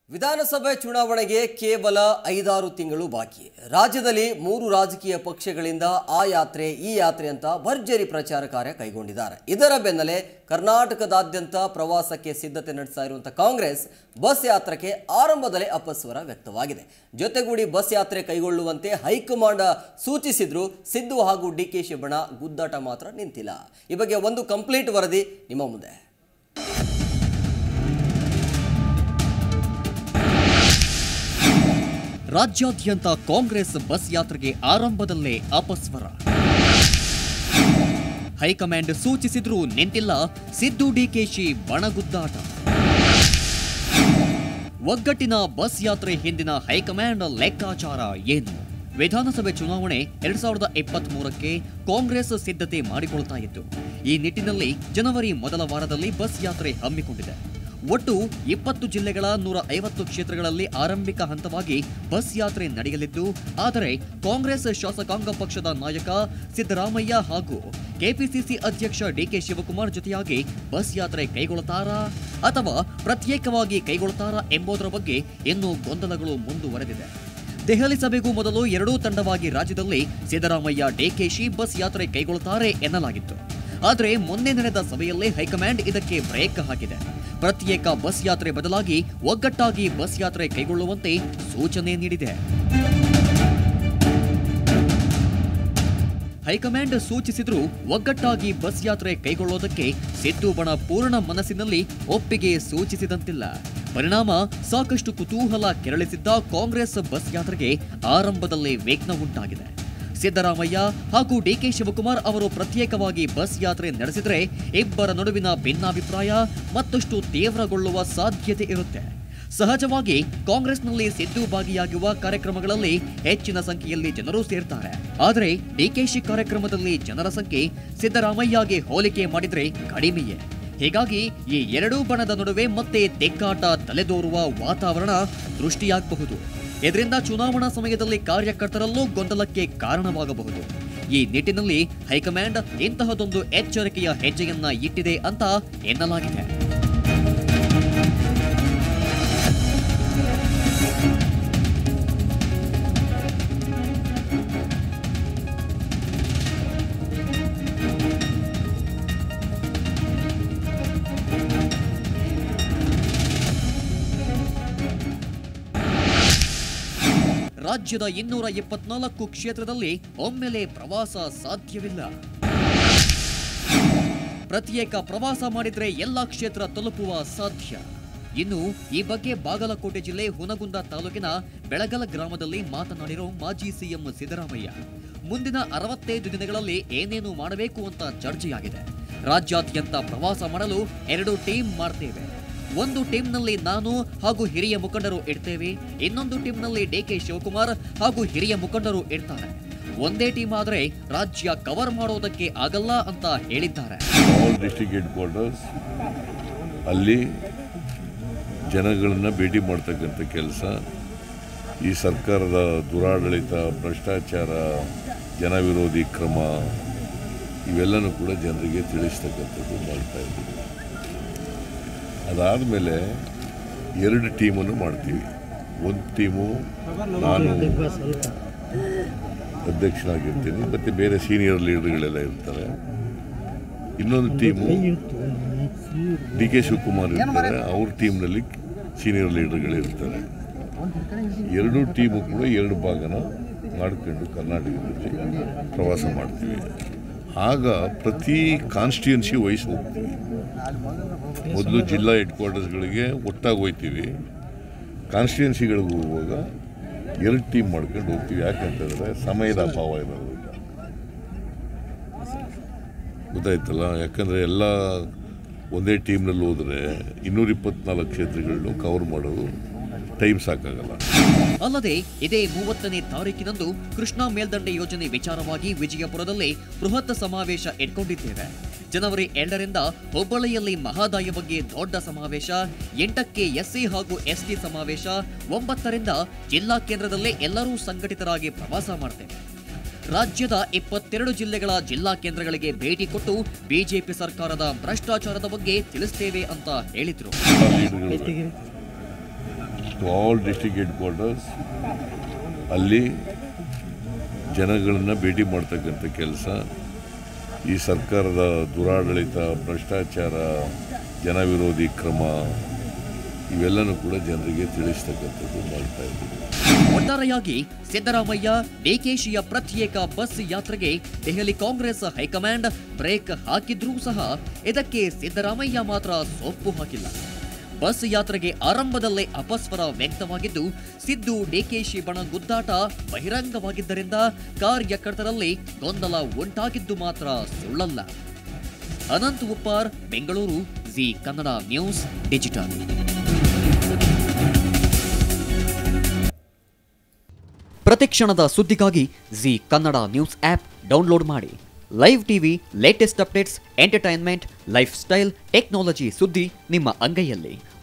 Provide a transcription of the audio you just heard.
ವಿಧಾನಸಭೆ ಚುನಾವಣೆಗೆ ಕೇವಲ ಐದಾರು ತಿಂಗಳು ಬಾಕಿ ರಾಜ್ಯದಲ್ಲಿ ಮೂರು ರಾಜಕೀಯ ಪಕ್ಷಗಳಿಂದ ಆ ಯಾತ್ರೆ ಈ ಯಾತ್ರೆ ಅಂತ ಭರ್ಜರಿ ಪ್ರಚಾರ ಕಾರ್ಯ ಕೈಗೊಂಡಿದ್ದಾರೆ ಇದರ ಬೆನ್ನಲ್ಲೇ ಕರ್ನಾಟಕದಾದ್ಯಂತ ಪ್ರವಾಸಕ್ಕೆ ಸಿದ್ಧತೆ ನಡೆಸ್ತಾ ಇರುವಂಥ ಕಾಂಗ್ರೆಸ್ ಬಸ್ ಯಾತ್ರೆಗೆ ಆರಂಭದಲ್ಲೇ ಅಪಸ್ವರ ವ್ಯಕ್ತವಾಗಿದೆ ಜೊತೆಗೂಡಿ ಬಸ್ ಯಾತ್ರೆ ಕೈಗೊಳ್ಳುವಂತೆ ಹೈಕಮಾಂಡ್ ಸೂಚಿಸಿದ್ರು ಸಿದ್ದು ಹಾಗೂ ಡಿ ಕೆ ಶಿವಣ್ಣ ಗುದ್ದಾಟ ಮಾತ್ರ ನಿಂತಿಲ್ಲ ಈ ಬಗ್ಗೆ ಒಂದು ಕಂಪ್ಲೀಟ್ ವರದಿ ನಿಮ್ಮ ಮುಂದೆ ರಾಜ್ಯಾದ್ಯಂತ ಕಾಂಗ್ರೆಸ್ ಬಸ್ ಯಾತ್ರೆಗೆ ಆರಂಭದಲ್ಲೇ ಅಪಸ್ವರ ಹೈಕಮಾಂಡ್ ಸೂಚಿಸಿದ್ರೂ ನಿಂತಿಲ್ಲ ಸಿದ್ದು ಡಿಕೆಶಿ ಬಣಗುದ್ದಾಟ ಒಗ್ಗಟ್ಟಿನ ಬಸ್ ಯಾತ್ರೆ ಹಿಂದಿನ ಹೈಕಮಾಂಡ್ ಲೆಕ್ಕಾಚಾರ ಏನು ವಿಧಾನಸಭೆ ಚುನಾವಣೆ ಎರಡ್ ಸಾವಿರದ ಇಪ್ಪತ್ತ್ ಮೂರಕ್ಕೆ ಕಾಂಗ್ರೆಸ್ ಸಿದ್ಧತೆ ಮಾಡಿಕೊಳ್ತಾ ಇತ್ತು ಈ ನಿಟ್ಟಿನಲ್ಲಿ ಜನವರಿ ಮೊದಲ ವಾರದಲ್ಲಿ ಬಸ್ ಯಾತ್ರೆ ಹಮ್ಮಿಕೊಂಡಿದೆ ಒಟ್ಟು ಇಪ್ಪತ್ತು ಜಿಲ್ಲೆಗಳ ನೂರ ಐವತ್ತು ಕ್ಷೇತ್ರಗಳಲ್ಲಿ ಆರಂಭಿಕ ಹಂತವಾಗಿ ಬಸ್ ಯಾತ್ರೆ ನಡೆಯಲಿದ್ದು ಆದರೆ ಕಾಂಗ್ರೆಸ್ ಶಾಸಕಾಂಗ ಪಕ್ಷದ ನಾಯಕ ಸಿದ್ದರಾಮಯ್ಯ ಹಾಗೂ ಕೆಪಿಸಿಸಿ ಅಧ್ಯಕ್ಷ ಡಿಕೆ ಶಿವಕುಮಾರ್ ಜೊತೆಯಾಗಿ ಬಸ್ ಯಾತ್ರೆ ಕೈಗೊಳ್ಳುತ್ತಾರಾ ಅಥವಾ ಪ್ರತ್ಯೇಕವಾಗಿ ಕೈಗೊಳ್ಳುತ್ತಾರಾ ಎಂಬುದರ ಬಗ್ಗೆ ಇನ್ನೂ ಗೊಂದಲಗಳು ಮುಂದುವರೆದಿದೆ ದೆಹಲಿ ಸಭೆಗೂ ಮೊದಲು ಎರಡೂ ತಂಡವಾಗಿ ರಾಜ್ಯದಲ್ಲಿ ಸಿದ್ದರಾಮಯ್ಯ ಡಿಕೆಶಿ ಬಸ್ ಯಾತ್ರೆ ಕೈಗೊಳ್ಳುತ್ತಾರೆ ಎನ್ನಲಾಗಿತ್ತು ಆದರೆ ಮೊನ್ನೆ ನಡೆದ ಸಭೆಯಲ್ಲೇ ಹೈಕಮಾಂಡ್ ಇದಕ್ಕೆ ಬ್ರೇಕ್ ಹಾಕಿದೆ ಪ್ರತ್ಯೇಕ ಬಸ್ ಯಾತ್ರೆ ಬದಲಾಗಿ ಒಗ್ಗಟ್ಟಾಗಿ ಬಸ್ ಯಾತ್ರೆ ಕೈಗೊಳ್ಳುವಂತೆ ಸೂಚನೆ ನೀಡಿದೆ ಹೈಕಮಾಂಡ್ ಸೂಚಿಸಿದ್ರೂ ಒಗ್ಗಟ್ಟಾಗಿ ಬಸ್ ಯಾತ್ರೆ ಕೈಗೊಳ್ಳೋದಕ್ಕೆ ಸಿದ್ದು ಬಣ ಪೂರ್ಣ ಮನಸ್ಸಿನಲ್ಲಿ ಒಪ್ಪಿಗೆ ಸೂಚಿಸಿದಂತಿಲ್ಲ ಪರಿಣಾಮ ಸಾಕಷ್ಟು ಕುತೂಹಲ ಕೆರಳಿಸಿದ್ದ ಕಾಂಗ್ರೆಸ್ ಬಸ್ ಯಾತ್ರೆಗೆ ಆರಂಭದಲ್ಲೇ ವಿಘ್ನ ಉಂಟಾಗಿದೆ ಸಿದ್ದರಾಮಯ್ಯ ಹಾಗೂ ಡಿಕೆ ಶಿವಕುಮಾರ್ ಅವರು ಪ್ರತ್ಯೇಕವಾಗಿ ಬಸ್ ಯಾತ್ರೆ ನಡೆಸಿದರೆ ಇಬ್ಬರ ನಡುವಿನ ಭಿನ್ನಾಭಿಪ್ರಾಯ ಮತ್ತಷ್ಟು ತೀವ್ರಗೊಳ್ಳುವ ಸಾಧ್ಯತೆ ಇರುತ್ತೆ ಸಹಜವಾಗಿ ಕಾಂಗ್ರೆಸ್ನಲ್ಲಿ ಸಿದ್ದು ಭಾಗಿಯಾಗುವ ಕಾರ್ಯಕ್ರಮಗಳಲ್ಲಿ ಹೆಚ್ಚಿನ ಸಂಖ್ಯೆಯಲ್ಲಿ ಜನರು ಸೇರ್ತಾರೆ ಆದರೆ ಡಿಕೆಶಿ ಕಾರ್ಯಕ್ರಮದಲ್ಲಿ ಜನರ ಸಂಖ್ಯೆ ಸಿದ್ದರಾಮಯ್ಯಗೆ ಹೋಲಿಕೆ ಮಾಡಿದ್ರೆ ಕಡಿಮೆಯೇ ಹೀಗಾಗಿ ಈ ಎರಡೂ ಬಣದ ನಡುವೆ ಮತ್ತೆ ತೆಕ್ಕಾಟ ತಲೆದೋರುವ ವಾತಾವರಣ ಸೃಷ್ಟಿಯಾಗಬಹುದು ಇದರಿಂದ ಚುನಾವಣಾ ಸಮಯದಲ್ಲಿ ಕಾರ್ಯಕರ್ತರಲ್ಲೂ ಗೊಂದಲಕ್ಕೆ ಕಾರಣವಾಗಬಹುದು ಈ ನಿಟ್ಟಿನಲ್ಲಿ ಹೈಕಮಾಂಡ್ ಇಂತಹದೊಂದು ಎಚ್ಚರಿಕೆಯ ಹೆಜ್ಜೆಯನ್ನ ಇಟ್ಟಿದೆ ಅಂತ ಎನ್ನಲಾಗಿದೆ ರಾಜ್ಯದ ಇನ್ನೂರ ಎಪ್ಪತ್ನಾಲ್ಕು ಕ್ಷೇತ್ರದಲ್ಲಿ ಒಮ್ಮೆಲೆ ಪ್ರವಾಸ ಸಾಧ್ಯವಿಲ್ಲ ಪ್ರತ್ಯೇಕ ಪ್ರವಾಸ ಮಾಡಿದ್ರೆ ಎಲ್ಲ ಕ್ಷೇತ್ರ ತಲುಪುವ ಸಾಧ್ಯ ಇನ್ನು ಈ ಬಗ್ಗೆ ಬಾಗಲಕೋಟೆ ಜಿಲ್ಲೆ ಹುನಗುಂದ ತಾಲೂಕಿನ ಬೆಳಗಲ ಗ್ರಾಮದಲ್ಲಿ ಮಾತನಾಡಿರೋ ಮಾಜಿ ಸಿಎಂ ಸಿದ್ದರಾಮಯ್ಯ ಮುಂದಿನ ಅರವತ್ತೈದು ದಿನಗಳಲ್ಲಿ ಏನೇನು ಮಾಡಬೇಕು ಅಂತ ಚರ್ಚೆಯಾಗಿದೆ ರಾಜ್ಯಾದ್ಯಂತ ಪ್ರವಾಸ ಮಾಡಲು ಎರಡು ಟೀಮ್ ಮಾಡ್ತೇವೆ ಒಂದು ಟೀಮ್ನಲ್ಲಿ ನಾನು ಹಾಗೂ ಹಿರಿಯ ಮುಖಂಡರು ಇಡ್ತೇವೆ ಇನ್ನೊಂದು ಟೀಮ್ನಲ್ಲಿ ಡಿಕೆ ಶಿವಕುಮಾರ್ ಹಾಗೂ ಹಿರಿಯ ಮುಖಂಡರು ಇಡ್ತಾರೆ ಒಂದೇ ಟೀಮ್ ಆದರೆ ರಾಜ್ಯ ಕವರ್ ಮಾಡೋದಕ್ಕೆ ಆಗಲ್ಲ ಅಂತ ಹೇಳಿದ್ದಾರೆ ಆಲ್ ಡಿಸ್ಟ್ರಿಕ್ಟ್ ಹೆಡ್ ಕ್ವಾರ್ಟರ್ಸ್ ಅಲ್ಲಿ ಜನಗಳನ್ನು ಭೇಟಿ ಮಾಡ್ತಕ್ಕಂಥ ಕೆಲಸ ಈ ಸರ್ಕಾರದ ದುರಾಡಳಿತ ಭ್ರಷ್ಟಾಚಾರ ಜನವಿರೋಧಿ ಕ್ರಮ ಇವೆಲ್ಲನೂ ಕೂಡ ಜನರಿಗೆ ತಿಳಿಸ್ತಕ್ಕಂಥದ್ದು ಮಾಡ್ತಾ ಇದ್ದೀವಿ ಅದಾದಮೇಲೆ ಎರಡು ಟೀಮನ್ನು ಮಾಡ್ತೀವಿ ಒಂದು ಟೀಮು ನಾನು ಅಧ್ಯಕ್ಷನಾಗಿರ್ತೀನಿ ಮತ್ತು ಬೇರೆ ಸೀನಿಯರ್ ಲೀಡರ್ಗಳೆಲ್ಲ ಇರ್ತಾರೆ ಇನ್ನೊಂದು ಟೀಮು ಡಿ ಕೆ ಶಿವಕುಮಾರ್ ಇರ್ತಾರೆ ಅವ್ರ ಟೀಮ್ನಲ್ಲಿ ಸೀನಿಯರ್ ಲೀಡರ್ಗಳು ಇರ್ತಾರೆ ಎರಡೂ ಟೀಮು ಕೂಡ ಎರಡು ಭಾಗನ ಮಾಡ್ಕೊಂಡು ಕರ್ನಾಟಕದಲ್ಲಿ ಪ್ರವಾಸ ಮಾಡ್ತೀವಿ ಆಗ ಪ್ರತಿ ಕಾನ್ಸ್ಟಿಟ್ಯೂನ್ಸಿ ವಹಿಸಿ ಹೋಗ್ತೀವಿ ಮೊದಲು ಜಿಲ್ಲಾ ಹೆಡ್ ಕ್ವಾರ್ಟರ್ಸ್ಗಳಿಗೆ ಒಟ್ಟಾಗಿ ಹೋಗ್ತೀವಿ ಕಾನ್ಸ್ಟಿಟ್ಯೂನ್ಸಿಗಳಿಗೆ ಹೋಗುವಾಗ ಎರಡು ಟೀಮ್ ಮಾಡ್ಕೊಂಡು ಹೋಗ್ತೀವಿ ಯಾಕಂತಂದರೆ ಸಮಯದ ಅಭಾವ ಇರೋದ್ರಿಂದ ಗೊತ್ತಾಯ್ತಲ್ಲ ಯಾಕಂದರೆ ಎಲ್ಲ ಒಂದೇ ಟೀಮ್ನಲ್ಲಿ ಹೋದರೆ ಇನ್ನೂರ ಇಪ್ಪತ್ನಾಲ್ಕು ಕ್ಷೇತ್ರಗಳನ್ನು ಕವರ್ ಮಾಡೋದು ಟೈಮ್ ಸಾಕಾಗಲ್ಲ ಅಲ್ಲದೆ ಇದೇ ಮೂವತ್ತನೇ ತಾರೀಕಿನಂದು ಕೃಷ್ಣಾ ಮೇಲ್ದಂಡೆ ಯೋಜನೆ ವಿಚಾರವಾಗಿ ವಿಜಯಪುರದಲ್ಲಿ ಬೃಹತ್ ಸಮಾವೇಶ ಇಟ್ಕೊಂಡಿದ್ದೇವೆ ಜನವರಿ ಎರಡರಿಂದ ಹುಬ್ಬಳ್ಳಿಯಲ್ಲಿ ಮಹಾದಾಯ ಬಗ್ಗೆ ದೊಡ್ಡ ಸಮಾವೇಶ ಎಂಟಕ್ಕೆ ಎಸ್ಸಿ ಹಾಗೂ ಎಸ್ಟಿ ಸಮಾವೇಶ ಒಂಬತ್ತರಿಂದ ಜಿಲ್ಲಾ ಕೇಂದ್ರದಲ್ಲೇ ಎಲ್ಲರೂ ಸಂಘಟಿತರಾಗಿ ಪ್ರವಾಸ ಮಾಡ್ತೇವೆ ರಾಜ್ಯದ ಇಪ್ಪತ್ತೆರಡು ಜಿಲ್ಲೆಗಳ ಜಿಲ್ಲಾ ಕೇಂದ್ರಗಳಿಗೆ ಭೇಟಿ ಕೊಟ್ಟು ಬಿಜೆಪಿ ಸರ್ಕಾರದ ಭ್ರಷ್ಟಾಚಾರದ ಬಗ್ಗೆ ತಿಳಿಸ್ತೇವೆ ಅಂತ ಹೇಳಿದ್ರು ಲೀಡರ್ಗಳು to all district headquarters ಅಲ್ಲಿ ಜನಗಳನ್ನು ಭೇಟಿ ಮಾಡ್ತಕ್ಕಂಥ ಕೆಲಸ ಈ ಸರ್ಕಾರದ ದುರಾಡಳಿತ ಭ್ರಷ್ಟಾಚಾರ ಜನವಿರೋಧಿ ಕ್ರಮ ಇವೆಲ್ಲನೂ ಕೂಡ ಜನರಿಗೆ ತಿಳಿಸ್ತಕ್ಕಂಥದ್ದು ಮಾಡ್ತಾ ಇದ್ದೀವಿ ಒಟ್ಟಾರೆಯಾಗಿ ಸಿದ್ದರಾಮಯ್ಯ ಡಿಕೆಶಿಯ ಪ್ರತ್ಯೇಕ ಬಸ್ ಯಾತ್ರೆಗೆ ದೆಹಲಿ ಕಾಂಗ್ರೆಸ್ ಹೈಕಮಾಂಡ್ ಬ್ರೇಕ್ ಹಾಕಿದ್ರೂ ಸಹ ಇದಕ್ಕೆ ಸಿದ್ದರಾಮಯ್ಯ ಮಾತ್ರ ಸೊಪ್ಪು ಹಾಕಿಲ್ಲ ಬಸ್ ಯಾತ್ರೆಗೆ ಆರಂಭದಲ್ಲೇ ಅಪಸ್ವರ ವ್ಯಕ್ತವಾಗಿದ್ದು ಸಿದ್ದು ಡಿಕೆಶಿ ಬಣ ಗುದ್ದಾಟ ಬಹಿರಂಗವಾಗಿದ್ದರಿಂದ ಕಾರ್ಯಕರ್ತರಲ್ಲಿ ಗೊಂದಲ ಉಂಟಾಗಿದ್ದು ಮಾತ್ರ ಸುಳ್ಳಲ್ಲ Anant Uppar Bengaluru Zee Kannada news digital ಪ್ರತಿಕ್ಷಣದ ಸುದ್ದಿಗಾಗಿ Zee Kannada news app download ಮಾಡಿ live TV latest updates entertainment lifestyle technology ಸುದ್ದಿ ನಿಮ್ಮ ಅಂಗೈಯಲ್ಲಿ